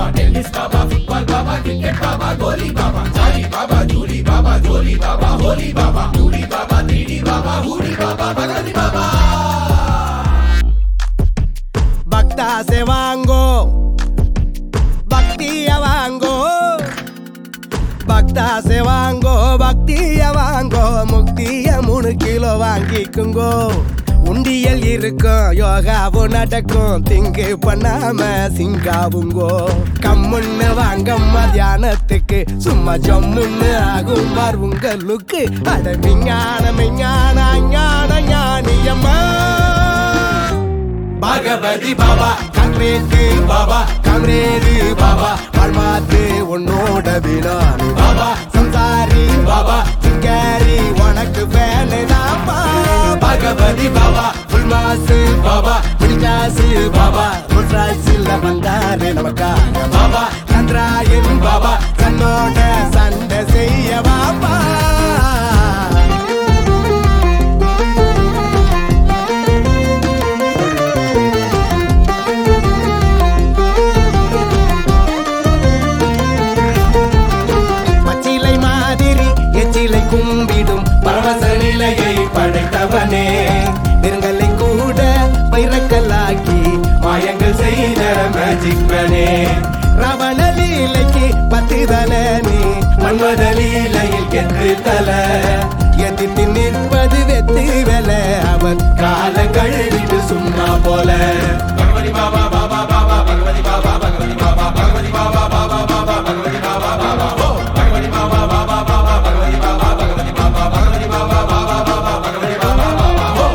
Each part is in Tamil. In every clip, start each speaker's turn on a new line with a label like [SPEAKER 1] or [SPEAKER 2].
[SPEAKER 1] tennis Baba football Baba cricket Baba Kohli Baba jolly Baba Julie Baba ஜோலி பாபா ஹோலி பாபா டூடி பாபா த்ரீடி பாபா ஹூடி பாபா பகவதி பாபா
[SPEAKER 2] பக்தா से வாங்கோ பக்திய வாங்கோ பக்தா से வாங்கோ பக்திய வாங்கோ முக்திய மூணு கிலோ வாங்கிக்குங்கோ உண்டியல் இருக்கும் யோகாவும் நடக்கும் திங்கு பண்ணாம சிங்காவுங்கோ கம்முன்னு வாங்கம்மா தியானத்துக்கு சும்மா ஜம்முன்னு ஆகும் பார் உங்களுக்கு அட விஞ்ஞான விஞ்ஞான ஞான ஞானியம்மா பகவதி பாபா காங்கிரேட்டு பாபா காங்கிரேடு பாபா வாழ்மாத்து உன்னோட வினானி பாபா சம்சாரி பாபா சிங்காரி உனக்கு வேலை தாப்பா பகவதி பாபா ஃபுல் மாசு பாபா பிடிச்சாசு பாபா முட்ராசில் வந்தாரு நமக்காக பாபா சந்திராயன் பாபா தன்னோட சண்டை செய்ய பாபா பச்சிலை மாதிரி எச்சிலை கும்பிடும் பரவச நிலையை படைத்தவனே நெருங்கலை கூட பைரக்கல்லாக்கி மாயங்கள் செய்த மேஜிக் மேனே ரவண லீலைக்கு பத்து தல நீ மன்மத லீலையில் கெத்து தல எதிர்த்து நிற்பது வெத்து வெல அவர் கால கழுவிட்டு சும்மா போல
[SPEAKER 1] பகவதி பாபா பாபா பாபா பகவதி பாபா பகவதி பாபா பகவதி பாபா பாபா பாபா பகவதி பாபா பாபா ஓ பகவதி பாபா பாபா பாபா பகவதி பாபா பகவதி பாபா பகவதி பாபா பாபா பாபா பகவதி பாபா பாபா ஓ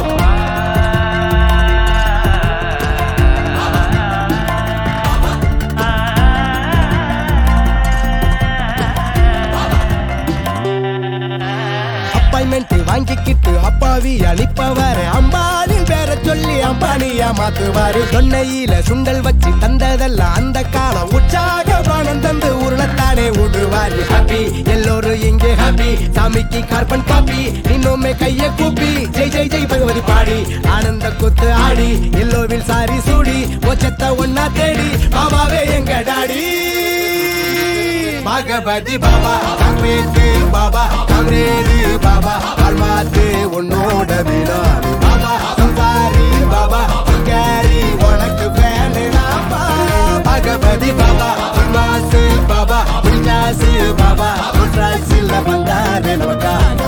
[SPEAKER 2] அப்பாயின்மெண்ட் வாங்கிக்கிட்டு அப்பாவி அனுப்பவாரு அம்பானின் பேரை சொல்லி அம்பானியா மாத்துவாரு தொன்னையில சுண்டல் வச்சு தந்ததெல்லாம் அந்த காலம் உற்சாக பானம் தந்து உருளத்தானே விடுவாரு ஹாப்பி எல்லோரும் இங்கே ஹாப்பி சாமிக்கு கார்பன் காப்பி இன்னுமே கைய கூப்பி ஜெய் ஜெய் ஜெய் பகவதி பாடி ஆனந்த குத்து ஆடி எல்லோவில் சாரி சூடி மொச்சத்தை ஒன்னா தேடி பாபாவே எங்க டாடி பகவதி பாபா காங்கிரேட்டு பாபா காங்கிரேடு பாபா வாழ்மாத்து உன்னோட வினாடி பாபா சம்சாரி பாபா சிங்காரி உனக்கு வேணுனாப்பா பகவதி பாபா உன்மாசு பாபா பிடிச்சாசு பாபா முட்ராசில் வந்தாரு நமக்காக